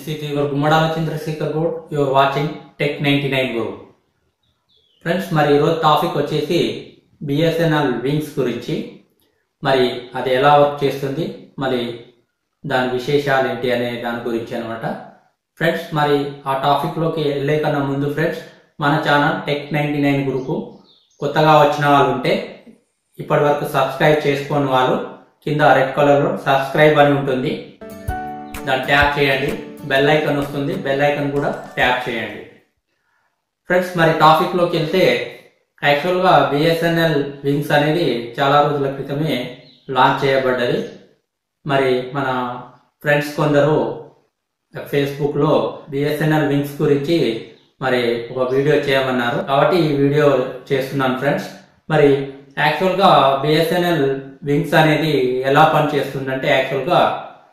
This is your Gumadala Chandrasekhar Gold. You are watching Tech 99 Gold. Friends మరి ఈరోజు topic వచ్చేసి BSNL wings గురించి మరి అది ఎలా వర్క్ చేస్తుంది మరి దాని విశేషాలు ఏంటి అనే దాని గురించి అనమాట ఫ్రెండ్స్ మరి ఆ టాపిక్లోకి వెళ్ళే కన్నా ముందు ఫ్రెండ్స్ మన channel Tech ninety nine group కొత్తగా వచ్చిన వాళ్ళు ఉంటే ఇప్పటి వరకు సబ్స్క్రైబ్ చేసుకోని వాళ్ళు కింద రెడ్ కలర్లో సబ్స్క్రైబ్ అని ఉంటుంది దాన్ని ట్యాప్ చేయండి బెల్ ఐకాన్ వస్తుంది బెల్ ఐకాన్ కూడా ట్యాప్ చేయండి ఫ్రెండ్స్ మరి టాపిక్ లోకి వెళ్తే యాక్చువల్ గా బిఎస్ఎన్ఎల్ వింగ్స్ అనేది చాలా రోజుల క్రితమే లాంచ్ చేయబడ్డది మరి మన ఫ్రెండ్స్ కొందరు ఫేస్బుక్ లో బిఎస్ఎన్ఎల్ వింగ్స్ గురించి మరి ఒక వీడియో చేయమన్నారు కాబట్టి ఈ వీడియో చేస్తున్నాను ఫ్రెండ్స్ మరి యాక్చువల్ గా బిఎస్ఎన్ఎల్ వింగ్స్ అనేది ఎలా పనిచేస్తుందంటే యాక్చువల్ గా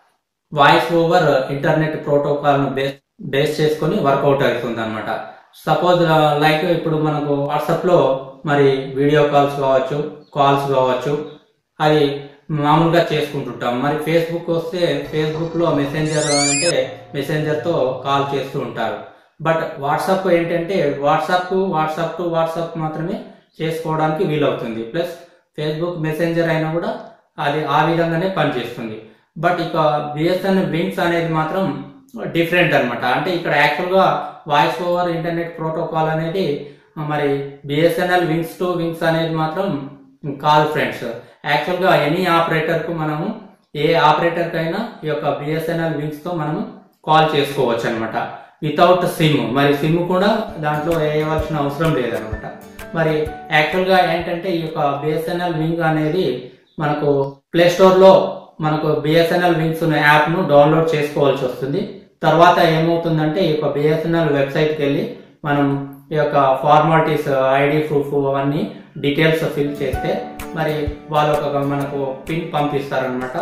వాయిస్ ఓవర్ ఇంటర్నెట్ ప్రోటోకాల్ ను బేస్ బేస్ చేసుకొని వర్కౌట్ అవుతుంది అనమాట సపోజ్ లైక్ ఇప్పుడు మనకు వాట్సాప్ లో మరి వీడియో కాల్స్ కావచ్చు కాల్స్ కావచ్చు అది మామూలుగా చేసుకుంటుంటాం మరి ఫేస్బుక్ వస్తే ఫేస్బుక్ లో మెసెంజర్ అంటే మెసెంజర్ తో కాల్ చేస్తూ ఉంటారు బట్ వాట్సాప్ ఏంటంటే వాట్సాప్ వాట్సాప్ టు వాట్సాప్ మాత్రమే చేసుకోవడానికి వీలవుతుంది ప్లస్ ఫేస్బుక్ మెసెంజర్ అయినా కూడా అది ఆ విధంగానే పనిచేస్తుంది బట్ ఇక బిఎస్ఎన్ఎల్ వింగ్స్ అనేది మాత్రం డిఫరెంట్ అన్నమాట అంటే ఇక్కడ యాక్చువల్గా వాయిస్ ఓవర్ ఇంటర్నెట్ ప్రోటోకాల్ అనేది మరి బిఎస్ఎన్ఎల్ వింగ్స్ టు వింగ్స్ అనేది మాత్రం కాల్ ఫ్రెండ్స్ యాక్చువల్గా ఎనీ ఆపరేటర్కు మనము ఏ ఆపరేటర్కి అయినా ఈ యొక్క బిఎస్ఎన్ఎల్ వింగ్స్ తో మనము కాల్ చేసుకోవచ్చు అనమాట వితౌట్ సిమ్ మరి సిమ్ కూడా దాంట్లో వేయవలసిన అవసరం లేదనమాట మరి యాక్చువల్గా ఏంటంటే ఈ యొక్క బిఎస్ఎన్ఎల్ వింగ్ అనేది మనకు ప్లే స్టోర్లో మనకు బిఎస్ఎన్ఎల్ వింగ్స్ యాప్ను డౌన్లోడ్ చేసుకోవాల్సి వస్తుంది తర్వాత ఏమవుతుందంటే ఈ యొక్క బిఎస్ఎన్ఎల్ వెబ్సైట్కి వెళ్ళి మనం ఈ యొక్క ఫార్మాలిటీస్ ఐడి ప్రూఫ్ అవన్నీ డీటెయిల్స్ ఫిల్ చేస్తే మరి వాళ్ళు ఒక మనకు పిన్ పంపిస్తారనమాట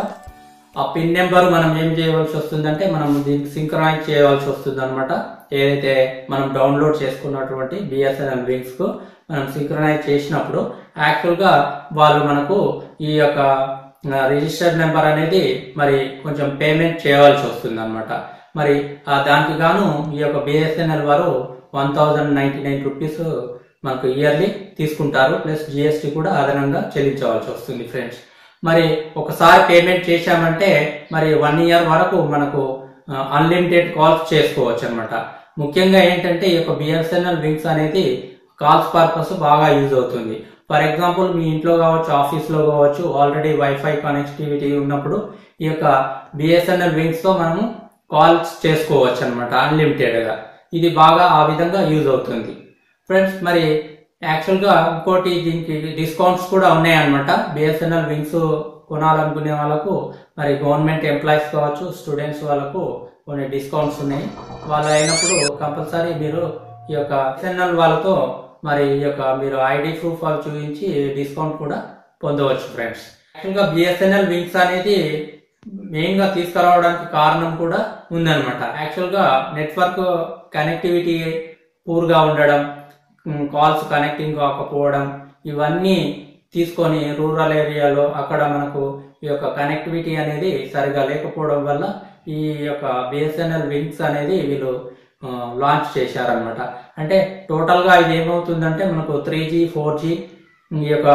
ఆ పిన్ నెంబర్ మనం ఏం చేయవలసి వస్తుందంటే మనం దీనికి సింక్రనైజ్ చేయవలసి వస్తుంది అనమాట ఏదైతే మనం డౌన్లోడ్ చేసుకున్నటువంటి బిఎస్ఎన్ఎల్ వింగ్స్ కు మనం సింక్రనైజ్ చేసినప్పుడు యాక్చువల్ గా వాళ్ళు మనకు ఈ యొక్క రిజిస్టర్డ్ నెంబర్ అనేది మరి కొంచెం పేమెంట్ చేయవలసి వస్తుంది అనమాట మరి ఆ దానికి గాను ఈ యొక్క బిఎస్ఎన్ఎల్ వారు one thousand ninety nine rupees మనకు ఇయర్లీ తీసుకుంటారు ప్లస్ జిఎస్టీ కూడా అదనంగా చెల్లించవలసి వస్తుంది ఫ్రెండ్స్ మరి ఒకసారి పేమెంట్ చేశామంటే మరి వన్ ఇయర్ వరకు మనకు అన్లిమిటెడ్ కాల్స్ చేసుకోవచ్చు అనమాట ముఖ్యంగా ఏంటంటే ఈ యొక్క బిఎస్ఎన్ఎల్ వింగ్స్ అనేది కాల్స్ పర్పస్ బాగా యూజ్ అవుతుంది ఫర్ ఎగ్జాంపుల్ మీ ఇంట్లో కావచ్చు ఆఫీస్లో కావచ్చు ఆల్రెడీ వైఫై కనెక్టివిటీ ఉన్నప్పుడు ఈ యొక్క బిఎస్ఎన్ఎల్ వింగ్స్ తో మనము కాల్స్ చేసుకోవచ్చు అనమాట అన్లిమిటెడ్గా ఇది బాగా ఆ విధంగా యూజ్ అవుతుంది ఫ్రెండ్స్ మరి యాక్చువల్గా ఇంకోటి దీనికి డిస్కౌంట్స్ కూడా ఉన్నాయన్నమాట బిఎస్ఎన్ఎల్ వింగ్స్ కొనాలనుకునే వాళ్ళకు మరి గవర్నమెంట్ ఎంప్లాయీస్ కావచ్చు స్టూడెంట్స్ వాళ్ళకు కొన్ని డిస్కౌంట్స్ ఉన్నాయి వాళ్ళు అయినప్పుడు కంపల్సరీ మీరు ఈ యొక్క బిఎస్ఎన్ఎల్ వాళ్ళతో మరి ఈ యొక్క మీరు ఐడి ప్రూఫ్ అవి చూపించి డిస్కౌంట్ కూడా పొందవచ్చు ఫ్రెండ్స్ యాక్చువల్గా బిఎస్ఎన్ఎల్ వింగ్స్ అనేది మెయిన్ గా తీసుకురావడానికి కారణం కూడా ఉందన్నమాట యాక్చువల్ గా నెట్వర్క్ కనెక్టివిటీ పూర్ గా ఉండడం కాల్స్ కనెక్టింగ్ కాకపోవడం ఇవన్నీ తీసుకొని రూరల్ ఏరియాలో అక్కడ మనకు ఈ యొక్క కనెక్టివిటీ అనేది సరిగా లేకపోవడం వల్ల ఈ యొక్క బిఎస్ఎన్ఎల్ వింగ్స్ అనేది వీళ్ళు లాంచ్ చేశారనమాట అంటే టోటల్ గా ఇది ఏమవుతుందంటే మనకు త్రీ జీ ఫోర్ జీ ఈ యొక్క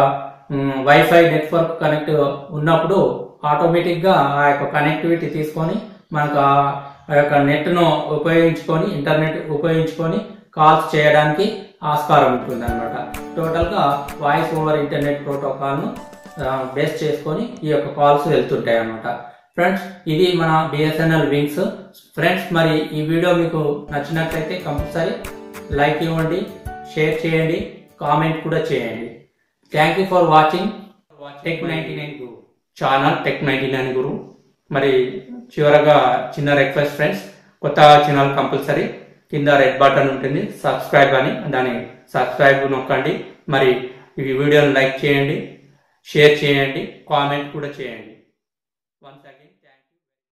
వైఫై నెట్వర్క్ కనెక్ట్ ఉన్నప్పుడు ఆటోమేటిక్ గా ఆ యొక్క కనెక్టివిటీ తీసుకొని మనకు ఆ యొక్క నెట్ ను ఉపయోగించుకొని ఇంటర్నెట్ ఉపయోగించుకొని కాల్స్ చేయడానికి ఆస్కారం ఉంటుంది అనమాట టోటల్ గా వాయిస్ ఓవర్ ఇంటర్నెట్ ప్రోటోకాల్ ను బేస్ చేసుకొని ఈ యొక్క కాల్స్ వెళ్తుంటాయి అనమాట ఫ్రెండ్స్ ఇది మన బిఎస్ఎన్ఎల్ వింగ్స్ ఫ్రెండ్స్ మరి ఈ వీడియో మీకు నచ్చినట్లయితే కంపల్సరీ లైక్ ఇవ్వండి షేర్ చేయండి కామెంట్ కూడా చేయండి thank you for watching tech ninety nine Guru channel tech ninety nine Guru మరి చివరగా చిన్న రిక్వెస్ట్ ఫ్రెండ్స్ కొత్త ఛానల్ కంపల్సరీ కింద రెడ్ బటన్ ఉంటుంది సబ్స్క్రైబ్ అని దాన్ని సబ్స్క్రైబ్ నొక్కండి మరి ఈ వీడియోని లైక్ చేయండి షేర్ చేయండి కామెంట్ కూడా చేయండి